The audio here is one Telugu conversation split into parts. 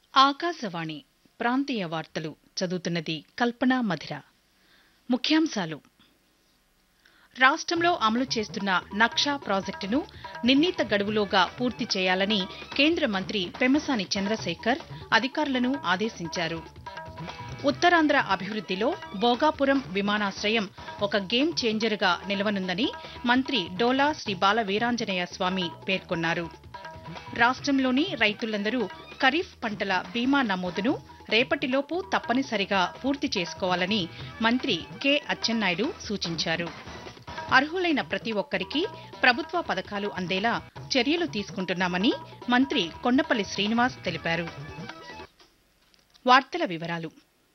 ఆకాశవాణి ప్రాంతీయ వార్తలు చదువుతున్నది కల్పన మధిర ముఖ్యాంశాలు రాష్ట్రంలో అమలు చేస్తున్న నక్షా ప్రాజెక్టును నిర్ణీత గడువులోగా పూర్తి చేయాలని కేంద్ర మంత్రి పెమ్మసాని చంద్రశేఖర్ అధికారులను ఆదేశించారు ఉత్తరాంధ్ర అభివృద్దిలో భోగాపురం విమానాశ్రయం ఒక గేమ్ చేంజర్గా నిలవనుందని మంత్రి డోలా శ్రీ బాల వీరాంజనేయ స్వామి పేర్కొన్నారు రాష్ట్రంలోని రైతులందరూ ఖరీఫ్ పంటల బీమా నమోదును రేపటిలోపు తప్పనిసరిగా పూర్తి చేసుకోవాలని మంత్రి కె అచ్చెన్నాయుడు సూచించారు అర్హులైన ప్రతి ఒక్కరికి ప్రభుత్వ పథకాలు అందేలా చర్యలు తీసుకుంటున్నామని మంత్రి కొండపల్లి శ్రీనివాస్ తెలిపారు వార్తల వివరాలు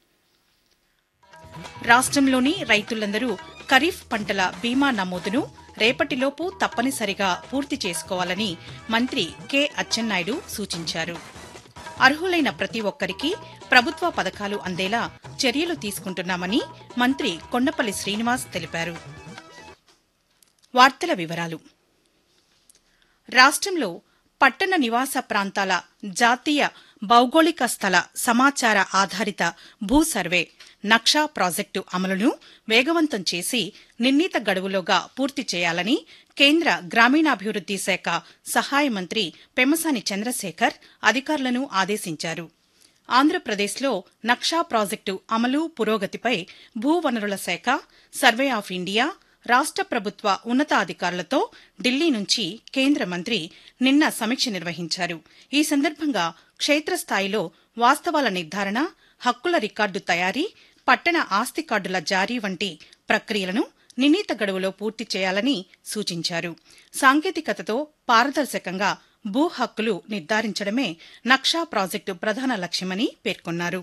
రాష్ట్రంలోని రైతులందరూ ఖరీఫ్ పంటల బీమా నమోదును రేపటిలోపు తప్పనిసరిగా పూర్తి చేసుకోవాలని మంత్రి కె అచ్చెన్నాయుడు సూచించారు అర్హులైన ప్రతి ఒక్కరికి ప్రభుత్వ పథకాలు అందేలా చర్యలు తీసుకుంటున్నామని మంత్రి కొండపల్లి శ్రీనివాస్ తెలిపారు వార్తల వివరాలు రాష్ట్రంలో పట్టణ నివాస ప్రాంతాల జాతీయ భౌగోళిక స్థల సమాచార ఆధారిత భూ సర్వే నక్షా ప్రాజెక్టు అమలును వేగవంతం చేసి నిర్ణీత గడువులోగా పూర్తి చేయాలని కేంద్ర గ్రామీణాభివృద్ది శాఖ సహాయ మంత్రి పెమ్మసాని చంద్రశేఖర్ అధికారులను ఆదేశించారు ఆంధ్రప్రదేశ్లో నక్షా ప్రాజెక్టు అమలు పురోగతిపై భూవనరుల శాఖ సర్వే ఆఫ్ ఇండియా రాష్ట ప్రభుత్వ ఉన్నతాధికారులతో ఢిల్లీ నుంచి కేంద్ర మంత్రి నిన్న సమీక్ష నిర్వహించారు ఈ సందర్భంగా క్షేత్రస్థాయిలో వాస్తవాల నిర్ధారణ హక్కుల రికార్డు తయారీ పట్టణ ఆస్తి కార్డుల జారీ వంటి ప్రక్రియలను నిర్ణీత గడువులో పూర్తి చేయాలని సూచించారు సాంకేతికతతో పారదర్శకంగా భూ హక్కులు నిర్ధారించడమే నక్షా ప్రాజెక్టు ప్రధాన లక్ష్యమని పేర్కొన్నారు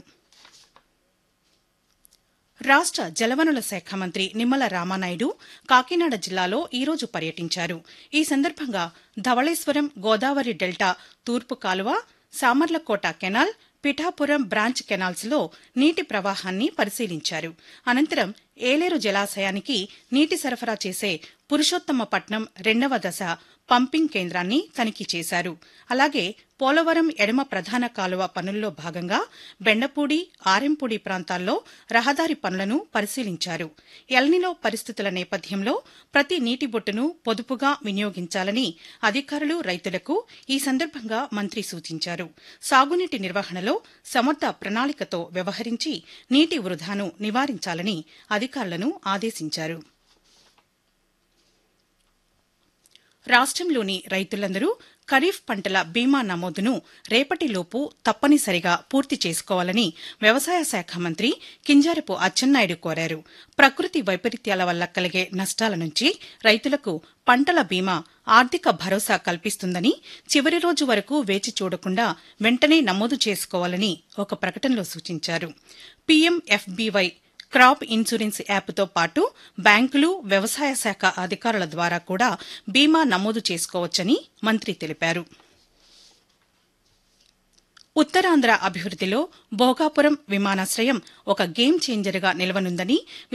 రాష్ట జలవనుల శాఖ మంత్రి నిమ్మల రామానాయుడు కాకినాడ జిల్లాలో ఈరోజు పర్యటించారు ఈ సందర్భంగా ధవళేశ్వరం గోదావరి డెల్టా తూర్పు కాలువ సామర్లకోట కెనాల్ పిఠాపురం బ్రాంచ్ కెనాల్స్లో నీటి ప్రవాహాన్ని పరిశీలించారు అనంతరం ఏలేరు జలాశయానికి నీటి సరఫరా చేసే పురుషోత్తమపట్నం రెండవ దశ పంపింగ్ కేంద్రాన్ని తనిఖీ చేశారు అలాగే పోలవరం ఎడమ ప్రధాన కాలువ పనుల్లో భాగంగా బెండపూడి ఆరెంపూడి ప్రాంతాల్లో రహదారి పనులను పరిశీలించారు ఎల్నిలో పరిస్థితుల నేపథ్యంలో ప్రతి నీటి బొట్టును పొదుపుగా వినియోగించాలని అధికారులు రైతులకు ఈ సందర్భంగా మంత్రి సూచించారు సాగునీటి నిర్వహణలో సమర్థ ప్రణాళికతో వ్యవహరించి నీటి వృధాను నివారించాలని అధికారులను ఆదేశించారు రాష్ట్రంలోని రైతులందరూ ఖరీఫ్ పంటల బీమా నమోదును రేపటిలోపు తప్పనిసరిగా పూర్తి చేసుకోవాలని వ్యవసాయ శాఖ మంత్రి కింజారపు అచ్చెన్నాయుడు కోరారు ప్రకృతి వైపరీత్యాల వల్ల కలిగే నష్టాల నుంచి రైతులకు పంటల బీమా ఆర్థిక భరోసా కల్పిస్తుందని చివరి రోజు వరకు వేచి చూడకుండా వెంటనే నమోదు చేసుకోవాలని ఒక ప్రకటనలో సూచించారు పీఎంఎఫ్బీవై క్రాప్ ఇన్సూరెన్స్ యాప్తో పాటు బ్యాంకులు వ్యవసాయ శాఖ అధికారుల ద్వారా కూడా బీమా నమోదు చేసుకోవచ్చని మంత్రి తెలిపారు ఉత్తరాంధ్ర అభివృద్దిలో భోగాపురం విమానాశ్రయం ఒక గేమ్ చేంజర్గా నిలవనుందని